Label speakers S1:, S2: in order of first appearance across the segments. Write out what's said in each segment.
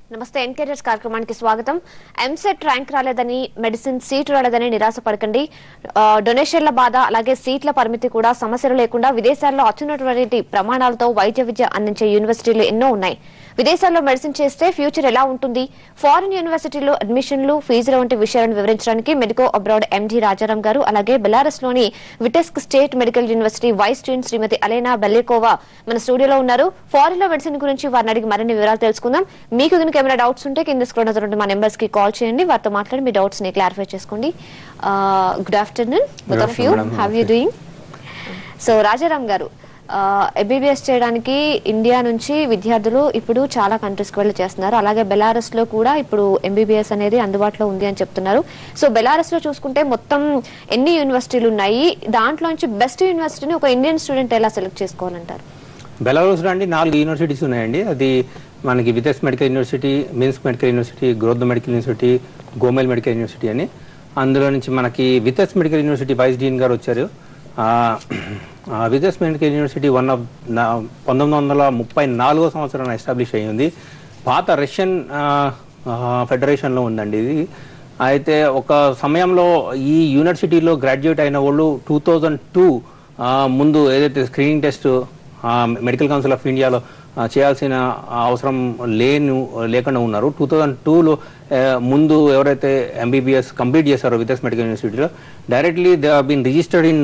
S1: నమస్తే ఎన్కేరియర్స్ కార్యక్రమానికి స్వాగతం ఎంసెట్ ర్యాంక్ రాలేదని మెడిసిన్ సీట్ రాలేదని నిరాశ పడకండి ఆ, డొనేషన్ల బాధ అలాగే సీట్ల పరిమితి కూడా సమస్యలు లేకుండా విదేశాల్లో అత్యున్నటువంటి ప్రమాణాలతో వైద్య విద్య అందించే యూనివర్సిటీలు ఎన్నో ఉన్నాయి విదేశాల్లో మెడిసిన్ చేస్తే ఫ్యూచర్ ఎలా ఉంటుంది ఫారిన్ యూనివర్సిటీలో అడ్మిషన్లు ఫీజుల వంటి విషయాలను వివరించడానికి మెడికో అబ్రాడ్ ఎండి రాజారాం గారు అలాగే బెలారస్ లోని Vitebsk state medical university vice dean Srimathi Alena Belikova మన స్టూడియోలో ఉన్నారు ఫారిన్ లో మెడిసిన్ గురించి వారిని అడిగి మరిన్ని వివరాలు తెలుసుకుందాం మీకు కనుక ఏమైనా డౌట్స్ ఉంటే కింద స్క్రోల్ అవుతున్న మా నెంబర్స్ కి కాల్ చేయండి వారితో మాట్లాడి మీ డౌట్స్ ని క్లారిఫై చేసుకోండి good afternoon both of you
S2: afternoon, madam.
S1: Have you doing so Rajaram గారు ఎంబీబీఎస్ చేయడానికి ఇండియా నుంచి విద్యార్థులు ఇప్పుడు చాలా కంట్రీస్కి వెళ్ళి చేస్తున్నారు అలాగే బెలారస్ లో కూడా ఇప్పుడు ఎంబీబీఎస్ అనేది అందుబాటులో ఉంది అని చెప్తున్నారు సో బెలారస్ లో చూసుకుంటే మొత్తం ఎన్ని యూనివర్సిటీలు ఉన్నాయి దాంట్లోంచి బెస్ట్ యూనివర్సిటీని ఒక ఇండియన్ స్టూడెంట్ ఎలా సెలెక్ట్ చేసుకోవాలంటారు
S2: బెలారూస్లో అండి నాలుగు యూనివర్సిటీస్ ఉన్నాయండి అది మనకి Vitebsk medical university Minsk medical university Grodno medical university Gomel medical university అని అందులో నుంచి మనకి Vitebsk medical university vice dean గారు వచ్చారు ఆ, ఆ, Vitebsk medical university one of పంతొమ్మిది వందల ముప్పై నాలుగో సంవత్సరం ఎస్టాబ్లిష్ అయ్యింది పాత రష్యన్ ఆ, ఆ, ఫెడరేషన్లో ఉందండి ఇది అయితే ఒక సమయంలో ఈ యూనివర్సిటీలో గ్రాడ్యుయేట్ అయిన వాళ్ళు టూ థౌజండ్ టూ ముందు ఏదైతే screening test medical council of ఇండియాలో ఆ, చేయాల్సిన అవసరం లేను లేకుండా ఉన్నారు టూ థౌజండ్ టూలో ముందు ఎవరైతే ఎంబీబీఎస్ కంప్లీట్ చేశారో విదేశ్ మెడికల్ యూనివర్సిటీలో directly they been registered in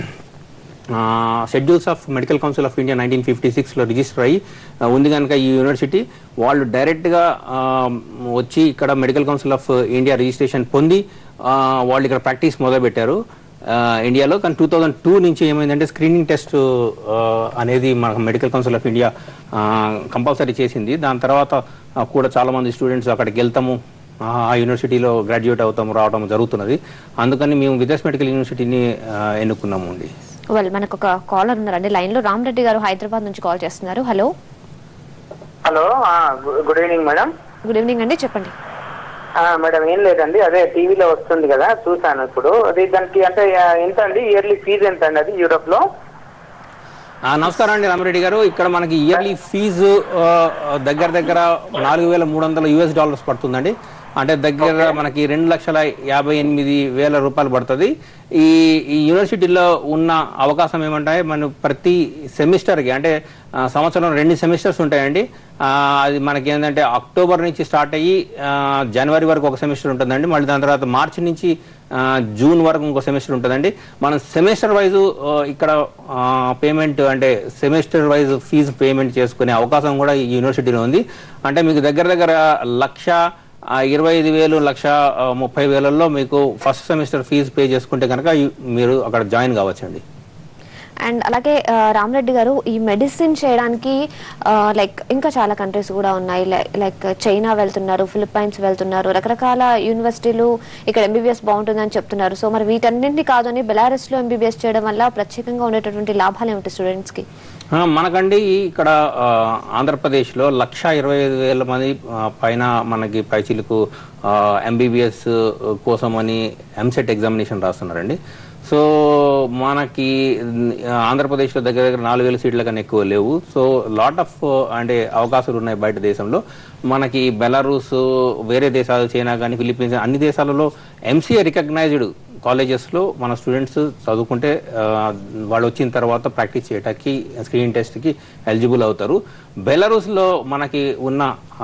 S2: schedules of medical council of India nineteen fifty సిక్స్లో రిజిస్టర్ అయ్యి ఆ, ఉంది కనుక ఈ యూనివర్సిటీ వాళ్ళు డైరెక్ట్గా ఆ, వచ్చి ఇక్కడ medical council of India registration పొంది ఆ, వాళ్ళు ఇక్కడ ప్రాక్టీస్ మొదలుపెట్టారు ఆ, ఇండియాలో కానీ టూ థౌజండ్ టూ నుంచి ఏమైందంటే స్క్రీనింగ్ టెస్ట్ ఆ, అనేది మన medical council of India compulsory చేసింది దాని తర్వాత ఆ, కూడా చాలా మంది స్టూడెంట్స్ అక్కడికి వెళ్తాము ఆ ఆ యూనివర్సిటీలో గ్రాడ్యుయేట్ అవుతాము రావడం జరుగుతున్నది అందుకని మేము విదేశ్ మెడికల్ యూనివర్సిటీని ఆ, ఎన్నుకున్నాము అండి
S1: వెల్ మనకు ఒక కాలర్ ఉన్నారండి లైన్ లో రామరెడ్డి గారు హైదరాబాద్ నుంచి కాల్ చేస్తున్నారు హలో
S3: హలో ఆ, గు- good evening madam
S1: good evening అండి చెప్పండి
S3: ఆ, మేడం ఏం లేదండి అదే టీవీలో వస్తుంది కదా చూసాను ఇప్పుడు అది దానికి అంటే ఆ, ఎంత అండి ఇయర్లీ ఫీజు ఎంత అండి అది యూరోప్ లో
S2: ఆ, నమస్కారం అండి రామరెడ్డి గారు ఇక్కడ మనకి ఇయర్లీ ఫీజు ఆ, దగ్గర దగ్గర నాలుగు వేల మూడు వందల యుఎస్ డాలర్స్ పడుతుందండి అంటే దగ్గర మనకి రెండు లక్షల యాభై ఎనిమిది వేల రూపాయలు పడుతుంది ఈ ఈ యూనివర్సిటీలో ఉన్న అవకాశం ఏమంటే మనం ప్రతి సెమిస్టర్కి అంటే ఆ, సంవత్సరం రెండు సెమిస్టర్స్ ఉంటాయండి ఆ, అది మనకి ఏంటంటే అక్టోబర్ నుంచి స్టార్ట్ అయ్యి ఆ, జనవరి వరకు ఒక సెమిస్టర్ ఉంటుందండి మళ్ళీ దాని తర్వాత మార్చి నుంచి ఆ, జూన్ వరకు ఇంకో సెమిస్టర్ ఉంటుందండి మనం సెమిస్టర్ వైజ్ ఇక్కడ పేమెంట్ అంటే సెమిస్టర్ వైజ్ ఫీజు పేమెంట్ చేసుకునే అవకాశం కూడా ఈ యూనివర్సిటీలో ఉంది అంటే మీకు దగ్గర దగ్గర లక్ష ఆ, ఇరవై ఐదు వేలు లక్ష ఆ, ముప్పై వేలలో మీకు ఫస్ట్ సెమిస్టర్ ఫీజు పే చేసుకుంటే కనుక ఈ- మీరు అక్కడ జాయిన్ కావచ్చండి
S1: అండ్ అలాగే ఆ, రామరెడ్డి గారు ఈ మెడిసిన్ చేయడానికి లైక్ ఇంకా చాలా కంట్రీస్ కూడా ఉన్నాయి లైక్ చైనా వెళ్తున్నారు ఫిలిప్పైన్స్ వెళ్తున్నారు రకరకాల యూనివర్సిటీలు ఇక్కడ ఎంబీబీఎస్ బాగుంటుందని చెప్తున్నారు సో మరి వీటన్నింటినీ కాదని బెలారస్ లో ఎంబీబీఎస్ చేయడం వల్ల ప్రత్యేకంగా ఉండేటటువంటి లాభాలు ఏమిటి స్టూడెంట్స్ కి
S2: ఆ, మనకండి ఇక్కడ ఆ, ఆంధ్రప్రదేశ్లో లక్ష ఇరవై ఐదు వేల మంది ఆ, పైన మనకి పైచీలకు ఎంబీబీఎస్ కోసం అని ఎంసెట్ ఎగ్జామినేషన్ రాస్తున్నారండి సో మనకి ఆ, ఆంధ్రప్రదేశ్లో దగ్గర దగ్గర నాలుగు వేల సీట్ల కన్నా ఎక్కువ లేవు సో లాట్ ఆఫ్ అంటే అవకాశాలు ఉన్నాయి బయట దేశంలో మనకి బెలారూస్ వేరే దేశాలు చైనా కానీ ఫిలిప్పీన్స్ అన్ని దేశాలలో ఎంసీఏ రికగ్నైజ్డ్ కాలేజెస్లో మన స్టూడెంట్స్ చదువుకుంటే ఆ, వాళ్ళు వచ్చిన తర్వాత ప్రాక్టీస్ చేయడానికి స్క్రీనింగ్ టెస్ట్కి ఎలిజిబుల్ అవుతారు బెలరూస్లో మనకి ఉన్న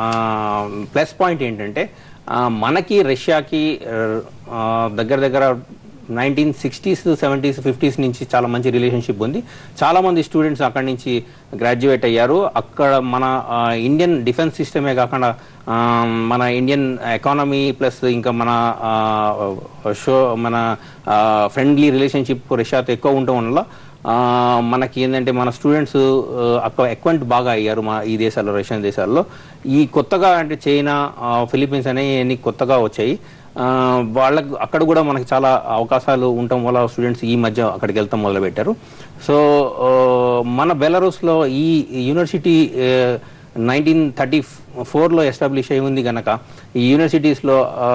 S2: ప్లస్ పాయింట్ ఏంటంటే ఆ, మనకి రష్యాకి ఆ, దగ్గర దగ్గర నైన్టీన్ సిక్స్టీస్ సెవెంటీస్ ఫిఫ్టీస్ నుంచి చాలా మంచి రిలేషన్షిప్ ఉంది చాలా మంది స్టూడెంట్స్ అక్కడి నుంచి గ్రాడ్యుయేట్ అయ్యారు అక్కడ మన ఆ, ఇండియన్ డిఫెన్స్ సిస్టమే కాకుండా ఆ, మన ఇండియన్ ఎకానమీ ప్లస్ ఇంకా మన ఆ, షో మన ఫ్రెండ్లీ రిలేషన్షిప్ రష్యాతో ఎక్కువ ఉండటం వల్ల ఆ, మనకి ఏంటంటే మన స్టూడెంట్స్ అక్కడ ఎక్వెంట్ బాగా అయ్యారు మా ఈ దేశాల్లో రష్యన్ దేశాల్లో ఈ కొత్తగా అంటే చైనా ఆ, ఫిలిప్పీన్స్ అనేవి కొత్తగా వచ్చాయి ఆ, వాళ్ళకు అక్కడ కూడా మనకి చాలా అవకాశాలు ఉండటం వల్ల స్టూడెంట్స్ ఈ మధ్య అక్కడికి వెళ్తాం మొదలు పెట్టారు సో ఆ, మన బెలరూస్లో ఈ యూనివర్సిటీ నైన్టీన్ థర్టీ ఫోర్లో ఎస్టాబ్లిష్ అయి ఉంది కనుక ఈ యూనివర్సిటీస్లో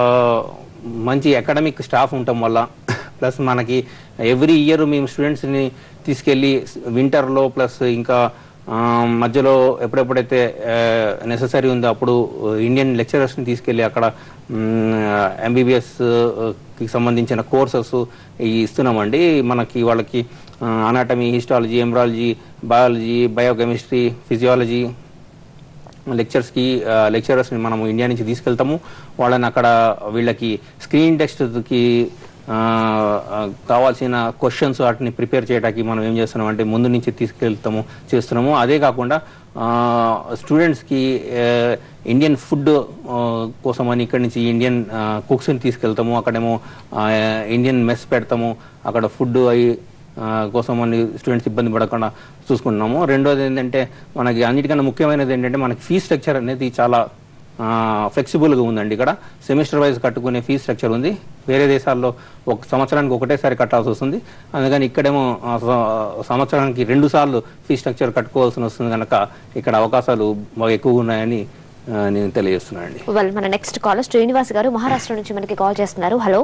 S2: మంచి అకాడమిక్ స్టాఫ్ ఉండటం వల్ల ప్లస్ మనకి ఎవ్రీ ఇయర్ మేము స్టూడెంట్స్ని తీసుకెళ్ళి వింటర్లో ప్లస్ ఇంకా ఆ, మధ్యలో ఎప్పుడెప్పుడైతే నెససరీ ఉందో అప్పుడు ఇండియన్ లెక్చరర్స్ని తీసుకెళ్ళి అక్కడ ఎంబీబీఎస్ కి సంబంధించిన కోర్సెస్ ఇస్తున్నామండి మనకి వాళ్ళకి anatomy histology embryology biology biochemistry physiology లెక్చర్స్కి లెక్చరర్స్ని మనం ఇండియా నుంచి తీసుకెళ్తాము వాళ్ళని అక్కడ వీళ్ళకి స్క్రీన్ టెస్ట్కి కావాల్సిన క్వశ్చన్స్ వాటిని ప్రిపేర్ చేయడానికి మనం ఏం చేస్తున్నాం అంటే ముందు నుంచి తీసుకెళ్తాము చేస్తున్నాము అదే కాకుండా స్టూడెంట్స్కి ఇండియన్ ఫుడ్ కోసం అని ఇక్కడి నుంచి ఇండియన్ కుక్స్ని తీసుకెళ్తాము అక్కడేమో ఆ, ఇండియన్ మెస్ పెడతాము అక్కడ ఫుడ్ అయి ఆ, కోసం అని స్టూడెంట్స్ ఇబ్బంది పడకుండా చూసుకుంటున్నాము రెండోది ఏంటంటే మనకి అన్నిటికన్నా ముఖ్యమైనది ఏంటంటే మనకి ఫీ స్ట్రక్చర్ అనేది చాలా ఫ్లెక్సిబుల్గా ఉందండి ఇక్కడ సెమిస్టర్ వైజ్ కట్టుకునే ఫీ స్ట్రక్చర్ ఉంది వేరే దేశాల్లో ఒక సంవత్సరానికి ఒకటేసారి కట్టాల్సి వస్తుంది అందుకని ఇక్కడేమో ఆ, స- సంవత్సరానికి రెండు సార్లు ఫీ స్ట్రక్చర్ కట్టుకోవాల్సి వస్తుంది కనుక ఇక్కడ అవకాశాలు బాగా ఎక్కువగా ఉన్నాయని ఆ, నేను తెలియజేస్తున్నానండి
S1: వెల్ మన నెక్స్ట్ కాల్ శ్రీనివాస్ గారు మహారాష్ట్ర నుంచి మనకి కాల్ చేస్తున్నారు హలో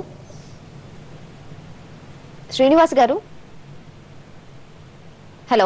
S1: శ్రీనివాస్ గారు హలో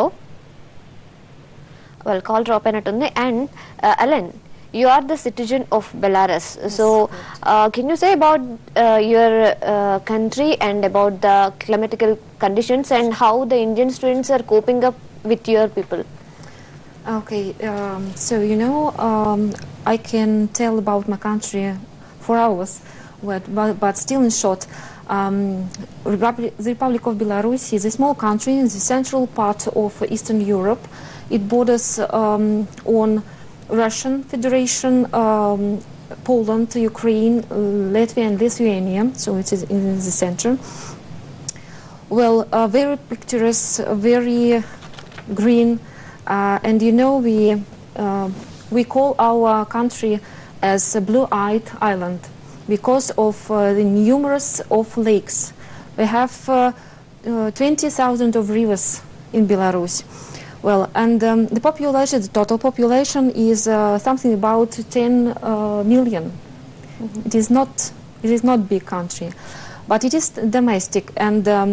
S1: వెల్ కాల్ డ్రాప్ అయినట్టుంది and Allen you are the citizen of Belarus. So, uh, can you say about uh, your uh, country and about the climatical conditions and how the Indian students are coping up with your people?
S4: Okay, um, so you know, um, I can tell about my country for hours, but, but, but still in short, um, Republic, the Republic of Belarus is a small country in the central part of Eastern Europe. It borders um, on Russian Federation, um, Poland, Ukraine, Latvia, and Lithuania. So it is in the center. Well, uh, very picturesque, very green, uh, and you know we uh, we call our country as a blue-eyed island because of uh, the numerous of lakes. We have uh, uh, 20,000 of rivers in Belarus. Well, and um, the population, the total population is uh, something about 10 uh, million. It is not, it is not big country, but it is domestic, and um,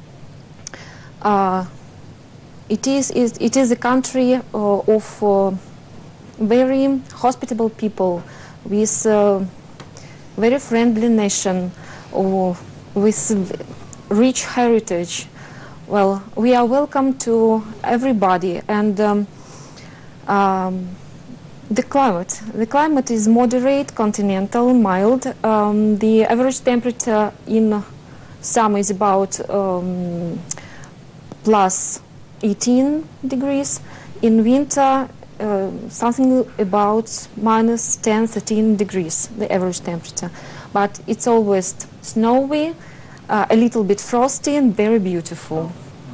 S4: uh, it is, it, it is a country uh, of uh, very hospitable people with uh, very friendly nation, or with rich heritage. Well, we are welcome to everybody, and um, um, the climate. The climate is moderate, continental, mild. Um, the average temperature in summer is about um, plus 18 degrees. In winter, uh, something about minus 10, 13 degrees, the average temperature. But it's always snowy, uh, a little bit frosty, and very beautiful.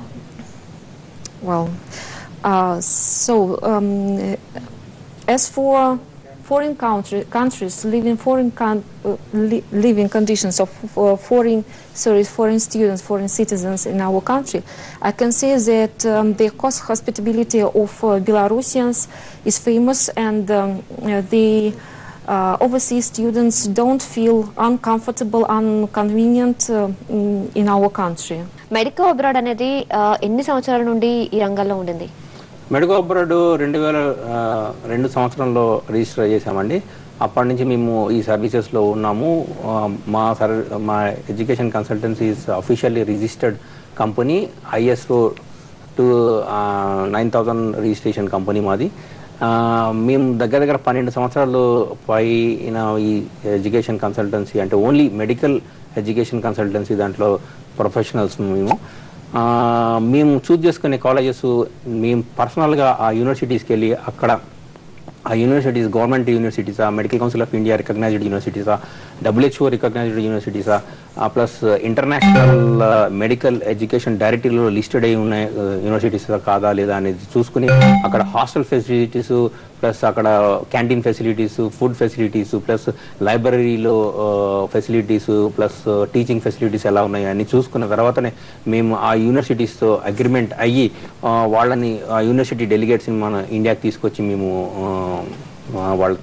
S4: Well, uh, so um, as for foreign country, countries living foreign con- uh, li- living conditions of for foreign sorry foreign students, foreign citizens in our country, I can say that um, the cost hospitality of uh, Belarusians is famous, and um, uh, the uh, overseas students don't feel uncomfortable, inconvenient uh, in, in our country.
S1: Medico abroad అనేది ఆ, ఎన్ని సంవత్సరాల నుండి ఈ రంగంలో ఉండింది
S2: medico abroad రెండు వేల ఆ, రెండు సంవత్సరంలో రిజిస్టర్ చేశామండి అప్పటి నుంచి మేము ఈ సర్వీసెస్లో ఉన్నాము ఆ, మా సర్ మా education consultancy is officially registered company ISO two nine thousand registration company మాది ఆ, మేము దగ్గర దగ్గర పన్నెండు సంవత్సరాలు పైన ఈ ఎడ్యుకేషన్ కన్సల్టెన్సీ అంటే ఓన్లీ మెడికల్ ఎడ్యుకేషన్ కన్సల్టెన్సీ దాంట్లో ప్రొఫెషనల్స్ మేము ఆ, మేము చూస్ చేసుకునే కాలేజెస్ మేము పర్సనల్గా ఆ యూనివర్సిటీస్కి వెళ్ళి అక్కడ ఆ యూనివర్సిటీస్ గవర్నమెంట్ యూనివర్సిటీసా medical council of India recognized యూనివర్సిటీసా డబ్ల్యూహెచ్ఓ రికగ్నైజ్డ్ యూనివర్సిటీసా ప్లస్ ఇంటర్నేషనల్ మెడికల్ ఎడ్యుకేషన్ డైరెక్టరీలో లిస్టెడ్ అయి ఉన్న యూనివర్సిటీస్ కాదా లేదా అనేది చూసుకుని అక్కడ హాస్టల్ ఫెసిలిటీస్ ప్లస్ అక్కడ canteen facilities food facilities plus లైబ్రరీలో ఫెసిలిటీస్ ప్లస్ టీచింగ్ ఫెసిలిటీస్ ఎలా ఉన్నాయి అని చూసుకున్న తర్వాతనే మేము ఆ యూనివర్సిటీస్తో అగ్రిమెంట్ అయ్యి ఆ, వాళ్ళని ఆ యూనివర్సిటీ డెలిగేట్స్ని మన ఇండియాకి తీసుకొచ్చి మేము ఆ, ఆ, వాళ్ళతో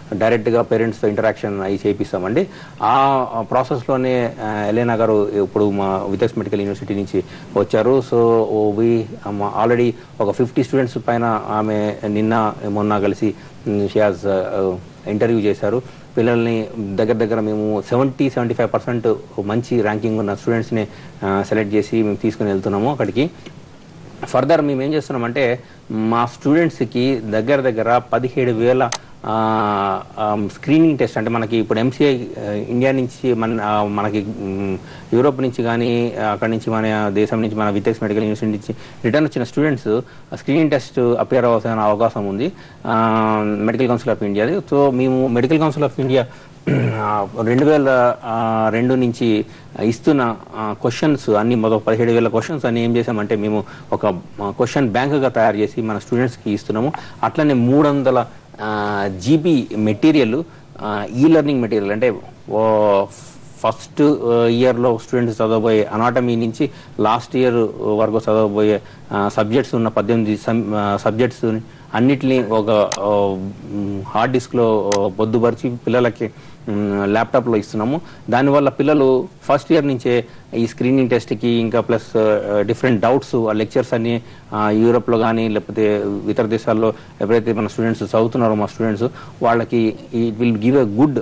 S2: డైరెక్ట్గా పేరెంట్స్తో ఇంటరాక్షన్ అయి చేపిస్తామండి ఆ ప్రాసెస్లోనే ఎలేనా గారు ఇప్పుడు మా వితెక్స్ మెడికల్ యూనివర్సిటీ నుంచి వచ్చారు సో వి ఆల్రెడీ ఒక ఫిఫ్టీ స్టూడెంట్స్ పైన ఆమె నిన్న మొన్న కలిసి షీ హాజ్ ఇంటర్వ్యూ చేశారు పిల్లల్ని దగ్గర దగ్గర మేము సెవెంటీ సెవెంటీ ఫైవ్ పర్సెంట్ మంచి ర్యాంకింగ్ ఉన్న స్టూడెంట్స్ని సెలెక్ట్ చేసి మేము తీసుకుని వెళ్తున్నాము అక్కడికి ఫర్దర్ మేము ఏం చేస్తున్నామంటే మా స్టూడెంట్స్కి దగ్గర దగ్గర పదిహేడు వేల స్క్రీనింగ్ టెస్ట్ అంటే మనకి ఇప్పుడు ఎంసీఐ ఇండియా నుంచి మన ఆ, మనకి మ్, యూరోప్ నుంచి కానీ అక్కడి నుంచి మన దేశం నుంచి మన వితెక్స్ మెడికల్ యూనివర్సిటీ నుంచి రిటర్న్ వచ్చిన స్టూడెంట్స్ స్క్రీనింగ్ టెస్ట్ అపియర్ అవ్వాల్సిన అవకాశం ఉంది medical council of India so మేము మెడికల్ కౌన్సిల్ ఆఫ్ ఇండియా రెండు వేల ఆ, రెండు నుంచి ఇస్తున్న క్వశ్చన్స్ అన్ని మొదటి పదిహేడు వేల క్వశ్చన్స్ అన్ని ఏం చేసామంటే మేము ఒక క్వశ్చన్ బ్యాంక్గా తయారు చేసి మన స్టూడెంట్స్కి ఇస్తున్నాము అట్లనే మూడు వందల GB material e learning material అంటే ఓ ఫస్ట్ ఇయర్లో స్టూడెంట్స్ చదవబోయే అనాటమీ నుంచి లాస్ట్ ఇయర్ వరకు చదవబోయే సబ్జెక్ట్స్ ఉన్న పద్దెనిమిది సబ్జెక్ట్స్ అన్నిటిని ఒక హార్డ్ డిస్క్లో పొద్దుపరిచి పిల్లలకి ల్యాప్టాప్లో ఇస్తున్నాము దానివల్ల పిల్లలు ఫస్ట్ ఇయర్ నుంచే ఈ స్క్రీనింగ్ టెస్ట్కి ఇంకా ప్లస్ డిఫరెంట్ డౌట్స్ ఆ లెక్చర్స్ అన్ని ఆ, యూరోప్లో కానీ లేకపోతే ఇతర దేశాల్లో ఎప్పుడైతే మన స్టూడెంట్స్ చదువుతున్నారో మా స్టూడెంట్స్ వాళ్ళకి ఈ విల్ గివ్ ఎ గుడ్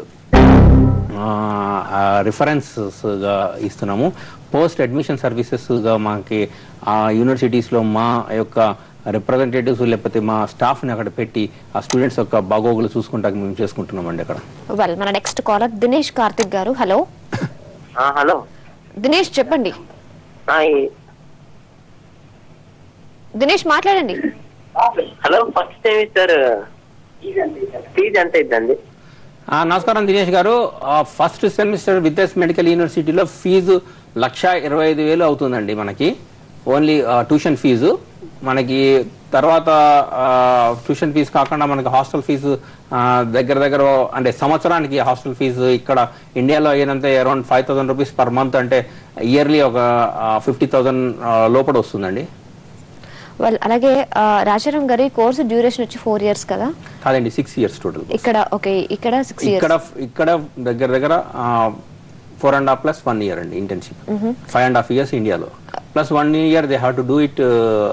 S2: రిఫరెన్సెస్గా ఇస్తున్నాము పోస్ట్ అడ్మిషన్ సర్వీసెస్గా మాకి ఆ యూనివర్సిటీస్లో మా యొక్క రిప్రజెంటేటివ్స్ లేకపోతే మా స్టాఫ్ని అక్కడ పెట్టి ఆ స్టూడెంట్స్ యొక్క బాగోగులు చూసుకుంటాక మేము చేసుకుంటున్నామండి అక్కడ
S1: వెల్ మన నెక్స్ట్ కాలర్ దినేష్ కార్తిక్ గారు హలో
S3: ఆ, హలో
S1: దినేష్ చెప్పండి
S3: ఆ, ఈ-
S1: దినేష్ మాట్లాడండి
S3: హలో ఫస్ట్ సెమిస్టర్ ఫీజు ఎంత ఇద్దండి
S2: ఆ, నమస్కారం దినేష్ గారు ఫస్ట్ సెమిస్టర్ విద్యాస్ మెడికల్ యూనివర్సిటీలో ఫీజు లక్ష ఇరవై ఐదు వేలు అవుతుందండి మనకి ఓన్లీ ట్యూషన్ ఫీజు మనకి తర్వాత ట్యూషన్ ఫీజు కాకుండా మనకి హాస్టల్ ఫీజు ఆ, దగ్గర దగ్గర అంటే సంవత్సరానికి హాస్టల్ ఫీజు ఇక్కడ ఇండియాలో అయినంత around five thousand rupees per month అంటే ఇయర్లీ ఒక ఫిఫ్టీ థౌసండ్ లోపల వస్తుందండి
S1: వెల్ అలాగే ఆ, రాజారాం గారి కోర్సు డ్యూరేషన్ వచ్చి ఫోర్ ఇయర్స్ కదా
S2: కాదండి సిక్స్ ఇయర్స్ టోటల్
S1: ఇక్కడ ఓకే ఇక్కడ సిక్స్ ఇయర్స్
S2: ఇక్కడ ఇక్కడ దగ్గర దగ్గర four and half plus one year అండి internship five and half years ఇండియాలో plus one year they have to do it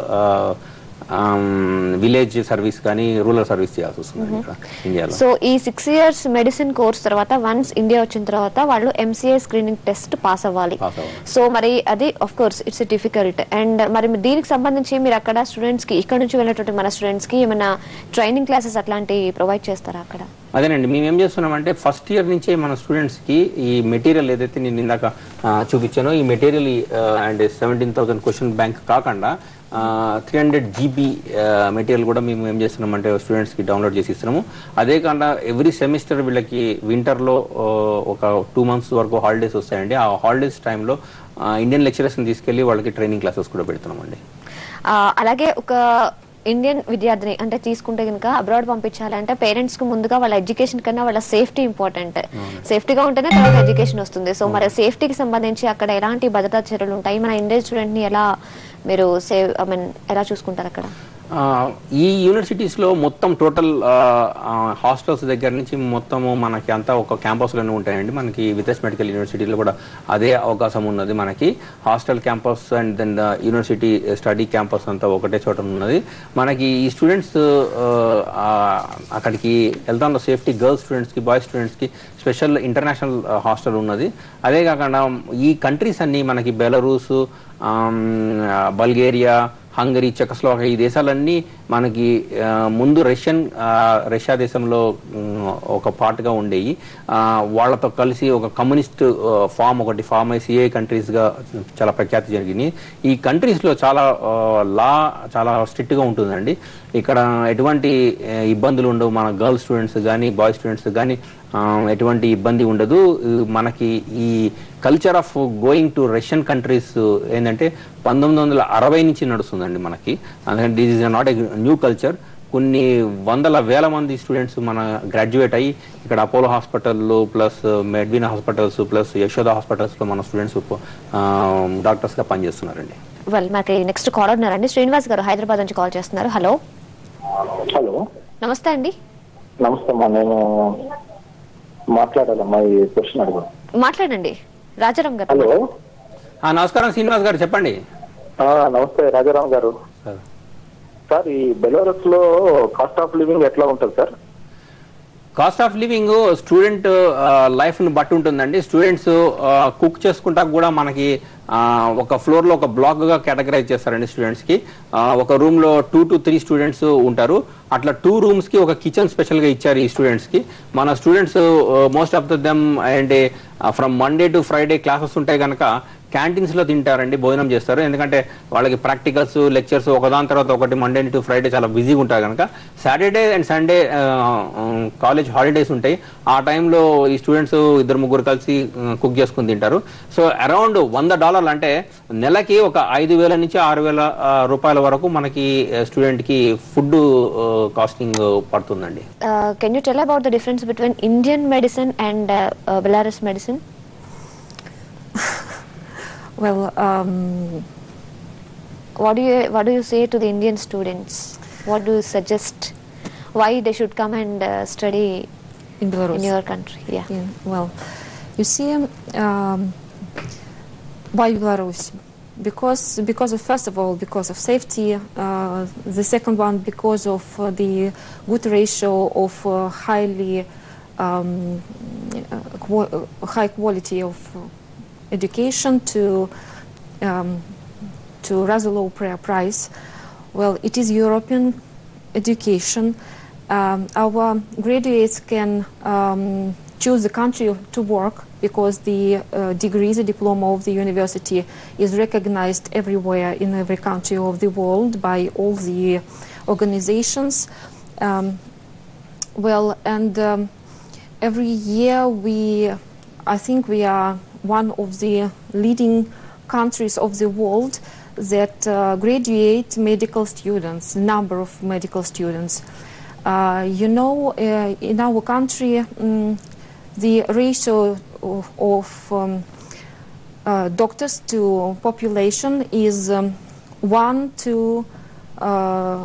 S2: village service కానీ రూరల్ సర్వీస్ చేయాల్సి వస్తుంది ఇక్కడ ఇండియాలో
S1: సో ఈ సిక్స్ ఇయర్స్ మెడిసిన్ కోర్స్ తర్వాత వన్స్ ఇండియా వచ్చిన తర్వాత వాళ్ళు ఎంసీఐ స్క్రీనింగ్ టెస్ట్ పాస్ అవ్వాలి
S2: Pass అవ్వాలి.
S1: సో మరి అది of course it's difficult and మరి దీనికి సంబంధించి మీరు అక్కడ స్టూడెంట్స్ కి ఇక్కడ నుంచి వెళ్ళేటువంటి మన స్టూడెంట్స్ కి ఏమైనా ట్రైనింగ్ క్లాసెస్ అట్లాంటి ప్రొవైడ్ చేస్తారా అక్కడ
S2: అదేనండి మేము ఏం చేస్తున్నామంటే ఫస్ట్ ఇయర్ నుంచే మన స్టూడెంట్స్ కి ఈ మెటీరియల్ ఏదైతే నేను ఇందాక ఆ, చూపించానో ఈ material and seventeen thousand question bank కాకుండా త్రీ హండ్రెడ్ జీబీ మెటీరియల్ కూడా మేము ఏం చేస్తున్నామంటే స్టూడెంట్స్ కి డౌన్లోడ్ చేసి ఇస్తున్నాము అదే కాకుండా ఎవ్రీ సెమిస్టర్ వీళ్ళకి వింటర్లో ఒక టూ మంత్స్ వరకు హాలిడేస్ వస్తాయండి ఆ హాలిడేస్ టైంలో ఇండియన్ లెక్చరర్స్ని తీసుకెళ్లి వాళ్ళకి ట్రైనింగ్ క్లాసెస్ కూడా పెడుతున్నామండి
S1: ఆ, అలాగే ఒక ఇండియన్ విద్యార్థిని అంటే తీసుకుంటే కనుక అబ్రాడ్ పంపించాలంటే పేరెంట్స్ కు ముందుగా వాళ్ళ ఎడ్యుకేషన్ కన్నా వాళ్ళ సేఫ్టీ ఇంపార్టెంట్ సేఫ్టీగా ఉంటేనే తర్వాత ఎడ్యుకేషన్ వస్తుంది సో మరి సేఫ్టీకి సంబంధించి అక్కడ ఎలాంటి భద్రతా చర్యలు ఉంటాయి మన ఇండియన్ స్టూడెంట్ ని ఎలా మీరు సేవ్ ఐ మీన్ ఎలా చూసుకుంటారు అక్కడ
S2: ఆ, ఈ యూనివర్సిటీస్లో మొత్తం టోటల్ హాస్టల్స్ దగ్గర నుంచి మొత్తము మనకి అంతా ఒక క్యాంపస్లోనే ఉంటాయండి మనకి వితెస్ మెడికల్ యూనివర్సిటీలో కూడా అదే అవకాశం ఉన్నది మనకి hostel campus and then university study campus అంతా ఒకటే చోట ఉన్నది మనకి ఈ స్టూడెంట్స్ అక్కడికి వెళ్తాం సేఫ్టీ గర్ల్స్ స్టూడెంట్స్కి బాయ్స్ స్టూడెంట్స్కి స్పెషల్ ఇంటర్నేషనల్ హాస్టల్ ఉన్నది అదే కాకుండా ఈ కంట్రీస్ అన్ని మనకి బెలరూస్ బల్గేరియా హంగరీ చెకస్లోవాకియా ఈ దేశాలన్నీ మనకి ఆ, ముందు రష్యన్ ఆ, రష్యా దేశంలో ఉమ్, ఒక పార్ట్గా ఉండేవి ఆ, వాళ్ళతో కలిసి ఒక కమ్యూనిస్ట్ ఫామ్ ఒకటి ఫామ్ అయ్యి సిఏ కంట్రీస్గా చాలా ప్రఖ్యాతి జరిగింది ఈ కంట్రీస్లో చాలా లా చాలా స్ట్రిక్ట్గా ఉంటుందండి ఇక్కడ ఎటువంటి ఆ, ఇబ్బందులు ఉండవు మన గర్ల్ స్టూడెంట్స్ కానీ బాయ్ స్టూడెంట్స్ కానీ ఎటువంటి ఇబ్బంది ఉండదు ఈ మనకి ఈ culture of going to Russian countries ఏంటంటే పంతొమ్మిది వందల అరవై నుంచి నడుస్తుందండి మనకి అందుకని this is not a new culture కొన్ని వందల వేల మంది స్టూడెంట్స్ మన గ్రాడ్యుయేట్ అయ్యి ఇక్కడ అపోలో హాస్పిటల్లో plus Medwin hospitals plus Yashoda హాస్పిటల్స్లో మన స్టూడెంట్స్ డాక్టర్స్గా పనిచేస్తున్నారండి
S1: వెల్ మనకి నెక్స్ట్ కాల్ ఉన్నారండి శ్రీనివాస్ గారు హైదరాబాద్ నుంచి కాల్ చేస్తున్నారు హలో
S5: హలో
S1: నమస్తే అండి
S5: నమస్తే అమ్మా నేను మాట్లాడాలమ్మా ఈ క్వశ్చన్ అడుగు
S1: మాట్లాడండి రాజారాం గారు
S5: హలో
S2: ఆ, నమస్కారం శ్రీనివాస్ గారు చెప్పండి
S5: ఆ, నమస్తే రాజారాం గారు
S2: సార్
S5: సార్ ఈ బెలారస్ లో కాస్ట్ ఆఫ్ లివింగ్ ఎట్లా ఉంటుంది sir
S2: cost of living student life ని బట్టి ఉంటుందండి స్టూడెంట్స్ కుక్ చేసుకుంటా కూడా మనకి ఆ, ఒక ఫ్లోర్ లో ఒక బ్లాక్ గా కేటగరైజ్ చేస్తారండి స్టూడెంట్స్ కి ఆ, ఒక రూమ్ లో టూ టు త్రీ స్టూడెంట్స్ ఉంటారు అట్లా టూ రూమ్స్ కి ఒక కిచెన్ స్పెషల్ గా ఇచ్చారు ఈ స్టూడెంట్స్ కి మన students most of the them అంటే from Monday to Friday classes ఉంటాయి కనుక క్యాంటీన్స్ లో తింటారండి భోజనం చేస్తారు ఎందుకంటే వాళ్ళకి ప్రాక్టికల్స్ లెక్చర్స్ ఒకదాని తర్వాత ఒకటి మండే టు ఫ్రైడే చాలా బిజీగా ఉంటారు కనుక Saturday and Sunday college holidays ఉంటాయి ఆ టైంలో ఈ స్టూడెంట్స్ ఇద్దరు ముగ్గురు కలిసి కుక్ చేసుకుని తింటారు సో అరౌండ్ వంద డాలర్లు అంటే నెలకి ఒక ఐదు వేల నుంచి ఆరు వేల రూపాయల వరకు మనకి స్టూడెంట్ కి ఫుడ్ కాస్టింగ్ పడుతుందండి
S1: can you tell about the difference between Indian medicine and Belarus medicine
S4: Well, um,
S1: what do you what do you say to the Indian students? What do you suggest? Why they should come and uh, study
S4: in Belarus.
S1: in your country? Yeah.
S4: Yeah, well, you see, um, why Belarus? Because, because of, first of all, because of safety. Uh, the second one, because of uh, the good ratio of uh, highly um, uh, qu- uh, high quality of uh, education to um, to rather low pri- price. Well, it is European education. Um, our graduates can um, choose the country to work because the uh, degree, the diploma of the university is recognized everywhere in every country of the world by all the organizations. Um, well, and um, every year we, I think we are one of the leading countries of the world that uh, graduate medical students, number of medical students. Uh, you know, uh, in our country, mm, the ratio of, of um, uh, doctors to population is um, one to uh,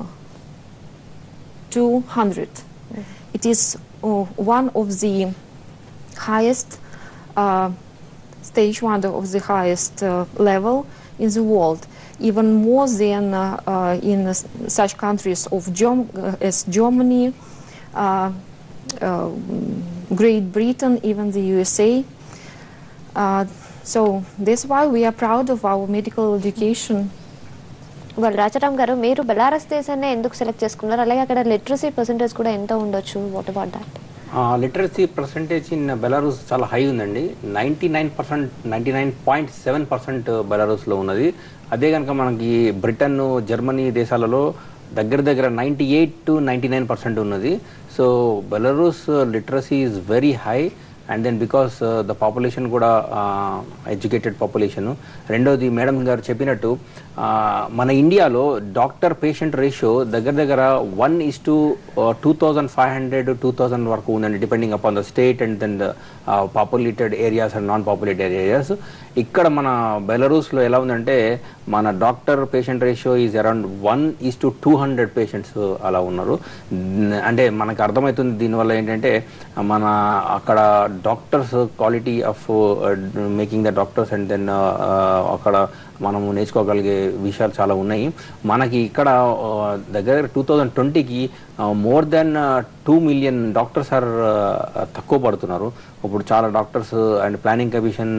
S4: 200. It is uh, one of the highest uh, stage one of the highest uh, level in the world, even more than uh, uh, in s- such countries of Germ- uh, as Germany, uh, uh, Great Britain, even the USA. Uh, so that's why we are proud of our medical education.
S1: వాళ్ళు రాజారాం గారు మీరు Belarus దేశాన్ని ఎందుకు select చేసుకున్నారు అలాగే అక్కడ literacy percentage కూడా ఎంత ఉండొచ్చు what about that
S2: literacy percentage in Belarus చాలా హై ఉందండి ninety nine percent ninety nine point seven percent బెలారూస్లో ఉన్నది అదే కనుక మనకి బ్రిటన్ జర్మనీ దేశాలలో దగ్గర దగ్గర ninety eight to ninety nine percent ఉన్నది so Belarus literacy is very high and then because the population కూడా ఎడ్యుకేటెడ్ పాపులేషన్ రెండోది మేడం గారు చెప్పినట్టు ఆ, మన ఇండియాలో డాక్టర్ పేషెంట్ రేషియో దగ్గర దగ్గర one is to two thousand five hundred two thousand వరకు ఉందండి depending upon the state and then the populated areas and non populated areas ఇక్కడ మన బెలరూస్లో ఎలా ఉందంటే మన doctor patient ratio is around one is to two hundred patients అలా ఉన్నారు న్- అంటే మనకు అర్థమవుతుంది దీనివల్ల ఏంటంటే మన అక్కడ doctors quality of making the doctors and then అక్కడ మనము నేర్చుకోగలిగే విషయాలు చాలా ఉన్నాయి మనకి ఇక్కడ ఆ, దగ్గర టూ థౌజండ్ ట్వంటీకి more than two million doctors are తక్కువ పడుతున్నారు ఇప్పుడు చాలా డాక్టర్స్ అండ్ ప్లానింగ్ కమిషన్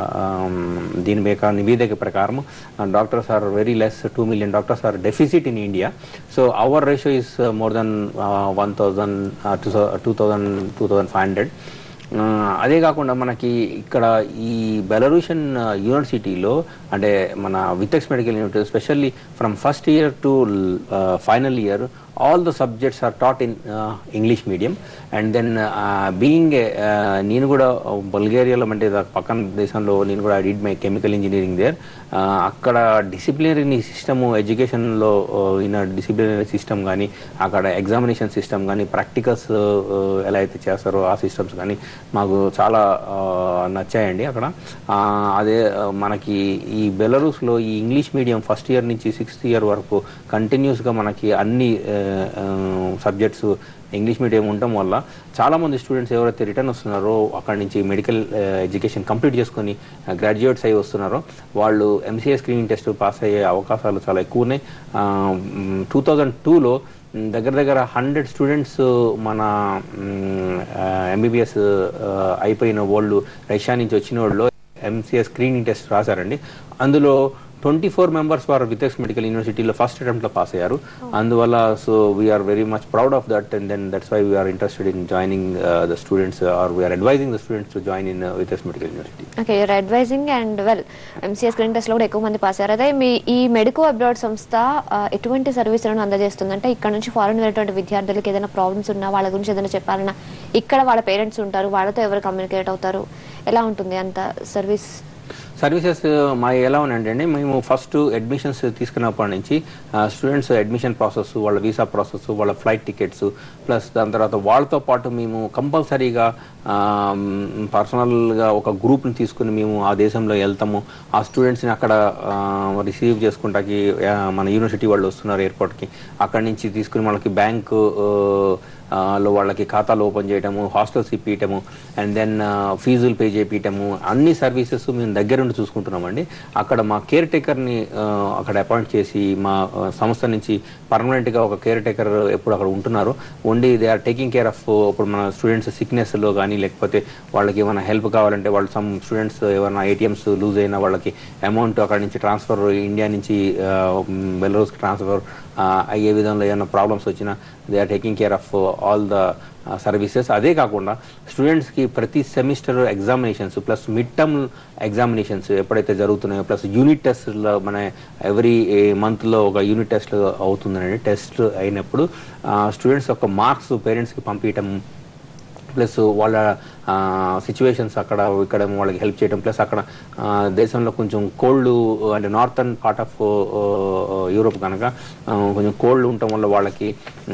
S2: దీని బేక నివేదిక ప్రకారం doctors are very less two million doctors are deficit in India so our ratio is more than one thousand two thousand two thousand five hundred ఆ, అదే కాకుండా మనకి ఇక్కడ ఈ బెలరూషియన్ యూనివర్సిటీలో అంటే మన Vitebsk medical university specially from first year to final year all the subjects are taught in English medium and then being నేను కూడా బల్గేరియాలో అంటే దా- పక్కన దేశంలో నేను కూడా did my chemical engineering there అక్కడ డిసిప్లినరీ సిస్టమ్ ఎడ్యుకేషన్లో ఇన్ డిసిప్లినరీ సిస్టమ్ కానీ అక్కడ ఎగ్జామినేషన్ సిస్టమ్ కానీ ప్రాక్టికల్స్ ఎలా అయితే చేస్తారో ఆ సిస్టమ్స్ కానీ మాకు చాలా ఆ, నచ్చాయండి అక్కడ ఆ, అదే ఆ, మనకి ఈ బెలరూస్లో ఈ ఇంగ్లీష్ మీడియం ఫస్ట్ ఇయర్ నుంచి సిక్స్త్ ఇయర్ వరకు కంటిన్యూస్గా మనకి అన్ని ఆ, సబ్జెక్ట్స్ ఇంగ్లీష్ మీడియం ఉండటం వల్ల చాలా మంది స్టూడెంట్స్ ఎవరైతే రిటర్న్ వస్తున్నారో అక్కడి నుంచి మెడికల్ ఎడ్యుకేషన్ కంప్లీట్ చేసుకొని గ్రాడ్యుయేట్స్ అయి వస్తున్నారో వాళ్ళు ఎంసీఏ స్క్రీనింగ్ టెస్ట్ పాస్ అయ్యే అవకాశాలు చాలా ఎక్కువ ఉన్నాయి టూ థౌజండ్ టూలో దగ్గర దగ్గర హండ్రెడ్ స్టూడెంట్స్ మన ఎంబీబీఎస్ అయిపోయిన వాళ్ళు రష్యా నుంచి వచ్చిన వాళ్ళు ఎంసీఏ స్క్రీనింగ్ టెస్ట్ రాశారండి అందులో ట్వంటీ ఫోర్ మెంబర్స్ వారు వితెక్స్ మెడికల్ యూనివర్సిటీలో ఫస్ట్ అటెంప్ట్ లో పాస్ అయ్యారు అందువల్ల so we are very much proud of that and then that's why we are interested in joining the students are we are advising the students to join in Vitebsk medical university
S1: okay your advising and well MCA screen test లో కూడా ఎక్కువ మంది pass అయ్యారు అదే మీ ఈ medico abroad సంస్థ ఆ, ఎటువంటి సర్వీసులను అందజేస్తుంది అంటే ఇక్కడ నుంచి ఫారెన్ వెళ్ళేటువంటి విద్యార్థులకు ఏదైనా ప్రాబ్లమ్స్ ఉన్నా వాళ్ళ గురించి ఏదైనా చెప్పాలన్నా ఇక్కడ వాళ్ళ పేరెంట్స్ ఉంటారు వాళ్ళతో ఎవరు కమ్యూనికేట్ అవుతారు ఎలా ఉంటుంది అంత సర్వీస్
S2: సర్వీసెస్ మా ఎలా ఉన్నాయంటే మేము ఫస్ట్ అడ్మిషన్స్ తీసుకున్నప్పటి నుంచి స్టూడెంట్స్ అడ్మిషన్ ప్రాసెస్ వాళ్ళ వీసా ప్రాసెస్ వాళ్ళ ఫ్లైట్ టికెట్స్ ప్లస్ దాని తర్వాత వాళ్ళతో పాటు మేము కంపల్సరీగా పర్సనల్గా ఒక గ్రూప్ని తీసుకుని మేము ఆ దేశంలో వెళ్తాము ఆ స్టూడెంట్స్ని అక్కడ రిసీవ్ చేసుకుంటాకి ఆ, మన యూనివర్సిటీ వాళ్ళు వస్తున్నారు ఎయిర్పోర్ట్కి అక్కడి నుంచి తీసుకుని వాళ్ళకి బ్యాంకు ఆ, లో వాళ్ళకి ఖాతాలు ఓపెన్ చేయటము హాస్టల్స్ ఇప్పించటము అండ్ దెన్ ఫీజులు పే చేయించటము అన్ని సర్వీసెస్ మేము దగ్గరుండి చూసుకుంటున్నామండి అక్కడ మా కేర్ టేకర్ని అక్కడ అపాయింట్ చేసి మా ఆ, సంస్థ నుంచి పర్మనెంట్గా ఒక కేర్ టేకర్ ఎప్పుడు అక్కడ ఉంటున్నారు ఉండి they are taking care of ఇప్పుడు మన స్టూడెంట్స్ సిక్నెస్లో కానీ లేకపోతే వాళ్ళకి ఏమైనా హెల్ప్ కావాలంటే వాళ్ళు సమ్ స్టూడెంట్స్ ఏమైనా ఏటీఎంస్ లూజ్ అయినా వాళ్ళకి అమౌంట్ అక్కడ నుంచి ట్రాన్స్ఫర్ ఇండియా నుంచి బెలరూస్కి ట్రాన్స్ఫర్ అయ్యే విధంలో ఏమైనా ప్రాబ్లమ్స్ వచ్చినా they are taking care of all the services అదే కాకుండా స్టూడెంట్స్కి ప్రతి semester examinations plus mid term examinations ఎప్పుడైతే జరుగుతున్నాయో ప్లస్ యూనిట్ టెస్ట్లో మన ఎవ్రీ మంత్లో ఒక యూనిట్ టెస్ట్ అవుతుందండి టెస్ట్ అయినప్పుడు స్టూడెంట్స్ యొక్క మార్క్స్ పేరెంట్స్కి పంపించటం ప్లస్ వాళ్ళ సిచ్యువేషన్స్ అక్కడ ఇక్కడ వాళ్ళకి హెల్ప్ చేయడం ప్లస్ అక్కడ ఆ, దేశంలో కొంచెం కోల్డ్ అంటే నార్థన్ పార్ట్ ఆఫ్ యూరోప్ కనుక ఆ, కొంచెం కోల్డ్ ఉండటం వల్ల వాళ్ళకి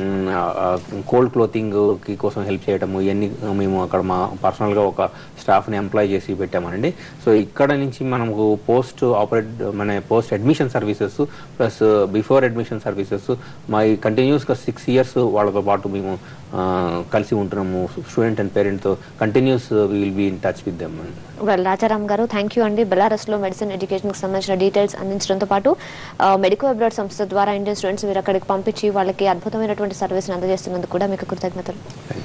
S2: కోల్డ్ క్లోతింగ్ కి కోసం హెల్ప్ చేయడము ఇవన్నీ మేము అక్కడ మా పర్సనల్గా ఒక స్టాఫ్ని ఎంప్లాయ్ చేసి పెట్టామండి సో ఇక్కడ నుంచి మనకు పోస్ట్ ఆపరేట్ మన post admission services plus before admission services మా కంటిన్యూస్గా సిక్స్ ఇయర్స్ వాళ్ళతో పాటు మేము ఆ, కలిసి ఉంటున్నాము స్టూడెంట్ అండ్ పేరెంట్తో continuous will be in touch with them
S1: well Rajaram garu thank you అండి బెలారస్ లో మెడిసిన్ ఎడ్యుకేషన్ కి సంబంధించిన డీటెయిల్స్ అందించడంతో పాటు మెడికో అబ్రాడ్ సంస్థ ద్వారా ఇండియన్ స్టూడెంట్స్ మీరు అక్కడికి పంపించి వాళ్ళకి అద్భుతమైనటువంటి సర్వీస్ అందజేస్తున్నందుకు కూడా మీకు కృతజ్ఞతలు